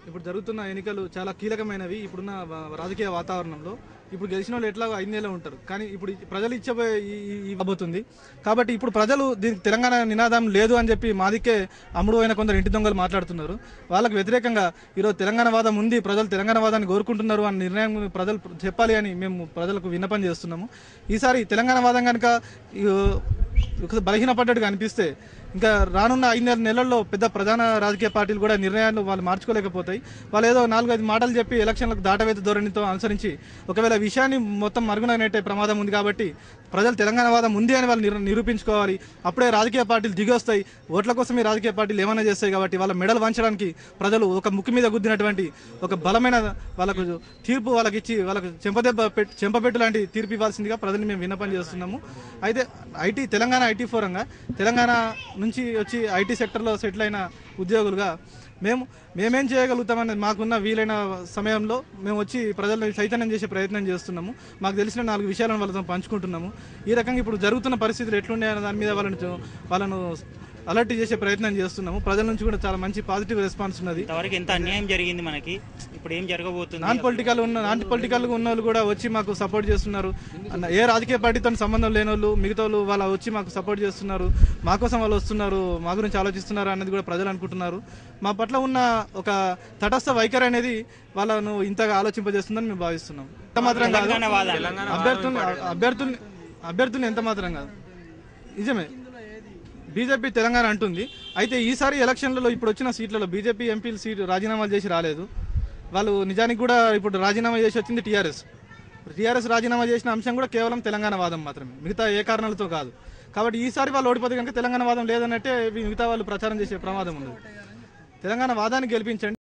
ఇప్పుడు జరుగుతున్న ఎన్నికలు చాలా కీలకమైనవి ఇప్పుడున్న వా- రాజకీయ వాతావరణంలో ఇప్పుడు గెలిచిన వాళ్ళు ఎట్లా ఐదేళ్ళే ఉంటారు కానీ ఇప్పుడు ఈ ప్రజలు ఇచ్చబోయే ఈ- ఈ- ఈ కాబోతుంది కాబట్టి ఇప్పుడు ప్రజలు దీనికి తెలంగాణ నినాదం లేదు అని చెప్పి మాదికే అమ్ముడు అయిన కొందరు ఇంటి దొంగలు మాట్లాడుతున్నారు వాళ్ళకి వ్యతిరేకంగా ఈరోజు తెలంగాణ వాదం ఉంది ప్రజలు తెలంగాణ వాదాన్ని కోరుకుంటున్నారు అన్న నిర్ణయం ప్రజలు చెప్పాలి అని మేము ప్రజలకు విన్నపం చేస్తున్నాము ఈసారి తెలంగాణ వాదం కనుక ఈ, బలహీనపడ్డట్టుగా అనిపిస్తే ఇంకా రానున్న ఐదు నెలల్లో పెద్ద ప్రధాన రాజకీయ పార్టీలు కూడా నిర్ణయాలు వాళ్ళు మార్చుకోలేకపోతాయి వాళ్ళు ఏదో నాలుగైదు మాటలు చెప్పి ఎలక్షన్లకు దాటవేత ధోరణితో అనుసరించి ఒకవేళ విషయాన్ని మొత్తం మరుగున నెట్టే ప్రమాదం ఉంది కాబట్టి ప్రజలు తెలంగాణ వాదం ఉంది అని వాళ్ళు నిరూ- నిరూపించుకోవాలి అప్పుడే రాజకీయ పార్టీలు దిగొస్తాయి ఓట్ల కోసం ఈ రాజకీయ పార్టీలు ఏమైనా చేస్తాయి కాబట్టి వాళ్ళ మెడలు వంచడానికి ప్రజలు ఒక ముక్కు మీద గుద్దినటువంటి ఒక బలమైన వాళ్ళకు తీర్పు వాళ్ళకి ఇచ్చి వాళ్ళకు చెంపదెబ్బ పెట్- చెంపపెట్టు లాంటి తీర్పు ఇవ్వాల్సిందిగా ప్రజల్ని మేము విన్నపం చేస్తున్నాము అయితే ఐటీ తెలంగాణ ఐటీ ఫోరంగా తెలంగాణ నుంచి వచ్చి ఐటీ సెక్టర్లో సెటిల్ అయిన ఉద్యోగులుగా మేము మేమేం చేయగలుగుతామని మాకున్న వీలైన సమయంలో మేము వచ్చి ప్రజలను చైతన్యం చేసే ప్రయత్నం చేస్తున్నాము మాకు తెలిసిన నాలుగు విషయాలను వాళ్ళతో పంచుకుంటున్నాము ఈ రకంగా ఇప్పుడు జరుగుతున్న పరిస్థితులు ఎట్లున్నాయి అనే దాని మీద వాళ్ళని చూ- వాళ్ళను అలర్ట్ చేసే ప్రయత్నం చేస్తున్నాము ప్రజల నుంచి కూడా చాలా మంచి పాజిటివ్ రెస్పాన్స్ ఉన్నది ఇంతవరకు ఎంత అన్యాయం జరిగింది మనకి ఇప్పుడు ఏం జరగబోతుంది నాన్ పొలిటికల్ ఉన్న నాన్ పొలిటికల్ ఉన్న వాళ్ళు కూడా వచ్చి మాకు సపోర్ట్ చేస్తున్నారు అన్న ఏ రాజకీయ పార్టీతో సంబంధం లేని వాళ్ళు మిగతా వాళ్ళు వాళ్ళ వచ్చి మాకు సపోర్ట్ చేస్తున్నారు మా కోసం వాళ్ళు వస్తున్నారు మా గురించి ఆలోచిస్తున్నారు అన్నది కూడా ప్రజలు అనుకుంటున్నారు మా పట్ల ఉన్న ఒక తటస్థ వైఖరి అనేది వాళ్ళను ఇంతగా ఆలోచింపజేస్తుందని మేము భావిస్తున్నాం ఎంత మాత్రం కాదు తెలంగాణ వాదాలు. అభ్యర్థుల్ని అభ్యర్థుల్ని అభ్యర్థుల్ని ఎంత మాత్రం కాదు నిజమే బీజేపీ తెలంగాణ అంటుంది అయితే ఈసారి ఎలక్షన్లలో ఇప్పుడు వచ్చిన సీట్లలో బీజేపీ ఎంపీలు సీట్ రాజీనామాలు చేసి రాలేదు వాళ్ళు నిజానికి కూడా ఇప్పుడు రాజీనామా చేసి వచ్చింది టీఆర్ఎస్ టీఆర్ఎస్ రాజీనామా చేసిన అంశం కూడా కేవలం తెలంగాణ వాదం మాత్రమే మిగతా ఏ కారణాలతో కాదు కాబట్టి ఈసారి వాళ్ళు ఓడిపోతే కనుక తెలంగాణ వాదం లేదన్నట్టే మిగతా వాళ్ళు ప్రచారం చేసే ప్రమాదం ఉంది తెలంగాణ వాదాన్ని గెలిపించండి